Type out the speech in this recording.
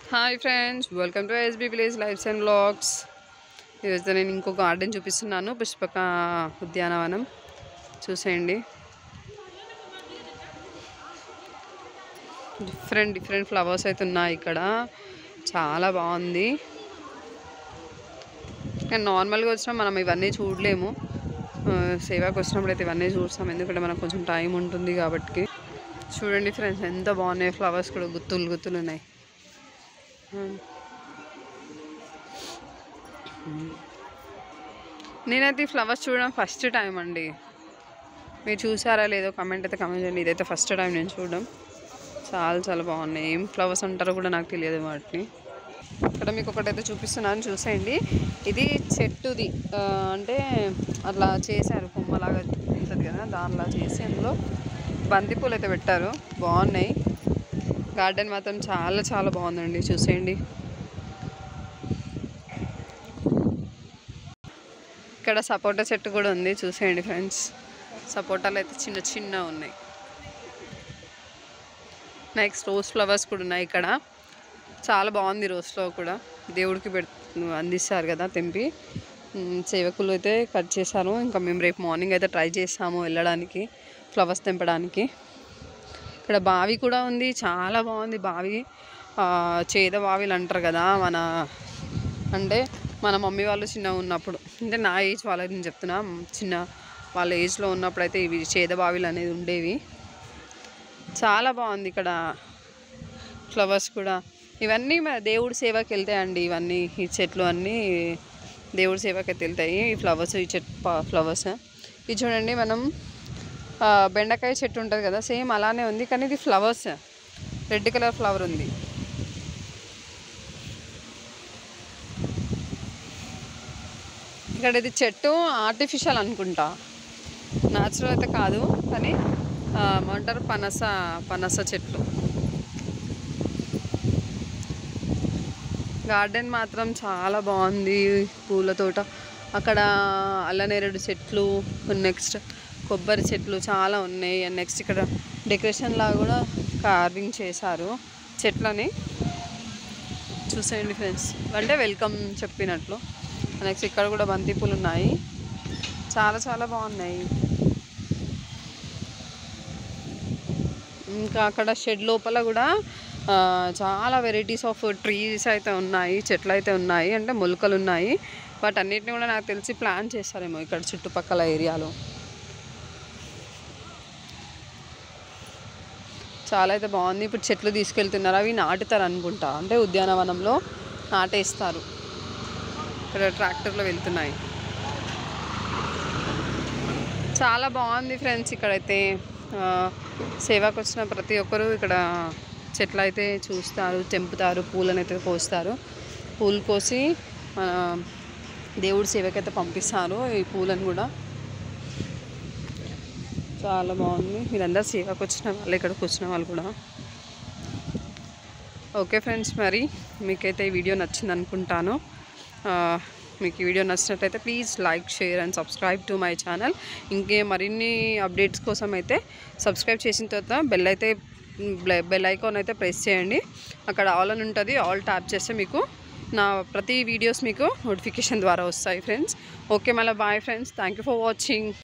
hi friends welcome to SB village lifes and vlogs ఈరోజు నేను ఇంకో గార్డెన్ చూపిస్తున్నాను పుష్పక ఉద్యానవనం చూసేయండి డిఫరెంట్ డిఫరెంట్ ఫ్లవర్స్ అయితే ఉన్నాయి ఇక్కడ చాలా బాగుంది కానీ నార్మల్గా వచ్చినా మనం ఇవన్నీ చూడలేము ఆ, సేవాకి వచ్చినప్పుడు అయితే ఇవన్నీ చూస్తాం ఎందుకంటే మనకు కొంచెం టైం ఉంటుంది కాబట్టి చూడండి ఫ్రెండ్స్ ఎంత బాగున్నాయి ఫ్లవర్స్ కూడా గుత్తులు గుత్తులు ఉన్నాయి నేనైతే ఈ ఫ్లవర్స్ చూడడం ఫస్ట్ టైం అండి మీరు చూసారా లేదో కమెంట్ అయితే కమెంట్ చేయండి ఇదైతే ఫస్ట్ టైం నేను చూడడం చాలా చాలా బాగున్నాయి ఏం ఫ్లవర్స్ అంటారో కూడా నాకు తెలియదు వాటిని ఇక్కడ మీకు ఒకటైతే చూపిస్తున్నాను చూసేయండి ఇది చెట్టుది ఆ, అంటే అట్లా చేశారు కొమ్మలాగా ఉంటుంది కదా దానిలా చేసి అందులో బంతిపూలు అయితే పెట్టారు బాగున్నాయి గార్డెన్ మాత్రం చాలా చాలా బాగుందండి చూసేయండి ఇక్కడ సపోటా చెట్టు కూడా ఉంది చూసేయండి ఫ్రెండ్స్ సపోటాలు అయితే చిన్న చిన్న ఉన్నాయి నెక్స్ట్ రోజ్ ఫ్లవర్స్ కూడా ఉన్నాయి ఇక్కడ చాలా బాగుంది రోజ్లో కూడా దేవుడికి పెట్ అందిస్తారు కదా తెంపి ఉమ్, సేవకులు అయితే కట్ చేశారు ఇంకా మేము రేపు మార్నింగ్ అయితే ట్రై చేస్తాము వెళ్ళడానికి ఫ్లవర్స్ తెంపడానికి ఇక్కడ బావి కూడా ఉంది చాలా బాగుంది బావి ఆ, చేద బావిలు అంటారు కదా మన అంటే మన మమ్మీ వాళ్ళు చిన్నగా ఉన్నప్పుడు అంటే నా ఏజ్ వాళ్ళకి నేను చెప్తున్నా చిన్న వాళ్ళ ఏజ్లో ఉన్నప్పుడు అయితే ఇవి చేద బావిలు అనేది ఉండేవి చాలా బాగుంది ఇక్కడ ఫ్లవర్స్ కూడా ఇవన్నీ మన దేవుడి సేవకి వెళ్తాయండి ఇవన్నీ ఈ చెట్లు అన్నీ దేవుడి సేవకి అయితే వెళ్తాయి ఈ ఫ్లవర్స్ ఈ చెట్ ఫ్లవర్స్ ఇది చూడండి మనం ఆ, బెండకాయ చెట్టు ఉంటుంది కదా సేమ్ అలానే ఉంది కానీ ఇది ఫ్లవర్స్ రెడ్ కలర్ ఫ్లవర్ ఉంది ఇక్కడ ఇది చెట్టు ఆర్టిఫిషియల్ అనుకుంటా న్యాచురల్ అయితే కాదు కానీ ఆ, ఏమంటారు పనస పనస చెట్లు గార్డెన్ మాత్రం చాలా బాగుంది పూల తోట అక్కడ అల్లనేరేడు చెట్లు నెక్స్ట్ కొబ్బరి చెట్లు చాలా ఉన్నాయి అండ్ నెక్స్ట్ ఇక్కడ డెకరేషన్ లాగా కూడా కార్వింగ్ చేశారు చెట్లని చూసేయండి ఫ్రెండ్స్ అంటే వెల్కమ్ చెప్పినట్లు నెక్స్ట్ ఇక్కడ కూడా బంతి పూలు ఉన్నాయి చాలా చాలా బాగున్నాయి ఇంకా అక్కడ షెడ్ లోపల కూడా ఆ, చాలా వెరైటీస్ ఆఫ్ ట్రీస్ అయితే ఉన్నాయి చెట్లు అయితే ఉన్నాయి అంటే మొలకలు ఉన్నాయి బట్ అన్నిటిని కూడా నాకు తెలిసి ప్లాన్ చేస్తారేమో ఇక్కడ చుట్టుపక్కల ఏరియాలో చాలా అయితే బాగుంది ఇప్పుడు చెట్లు తీసుకెళ్తున్నారు అవి నాటుతారు అనుకుంటా అంటే ఉద్యానవనంలో నాటేస్తారు ఇక్కడ ట్రాక్టర్లో వెళ్తున్నాయి చాలా బాగుంది ఫ్రెండ్స్ ఇక్కడైతే ఆ, సేవకు వచ్చిన ప్రతి ఒక్కరూ ఇక్కడ చెట్లు అయితే చూస్తారు తెంపుతారు పూలను అయితే కోస్తారు పూలు కోసి మన దేవుడి సేవకైతే పంపిస్తారు ఈ పూలను కూడా చాలా బాగుంది మీరందరూ సేవకు వచ్చిన వాళ్ళు ఇక్కడికి వచ్చిన వాళ్ళు కూడా ఓకే ఫ్రెండ్స్ మరి మీకైతే ఈ వీడియో నచ్చింది అనుకుంటాను ఆ, మీకు ఈ వీడియో నచ్చినట్లయితే please like share and subscribe to my channel ఇంకే మరిన్ని అప్డేట్స్ కోసం అయితే సబ్స్క్రైబ్ చేసిన తర్వాత బెల్ అయితే బెల్ ఐకాన్ అయితే ప్రెస్ చేయండి అక్కడ ఆల్ అని ఉంటుంది ఆల్ ట్యాప్ చేస్తే మీకు నా ప్రతి వీడియోస్ మీకు నోటిఫికేషన్ ద్వారా వస్తాయి ఫ్రెండ్స్ ఓకే మళ్ళీ bye friends thank you for watching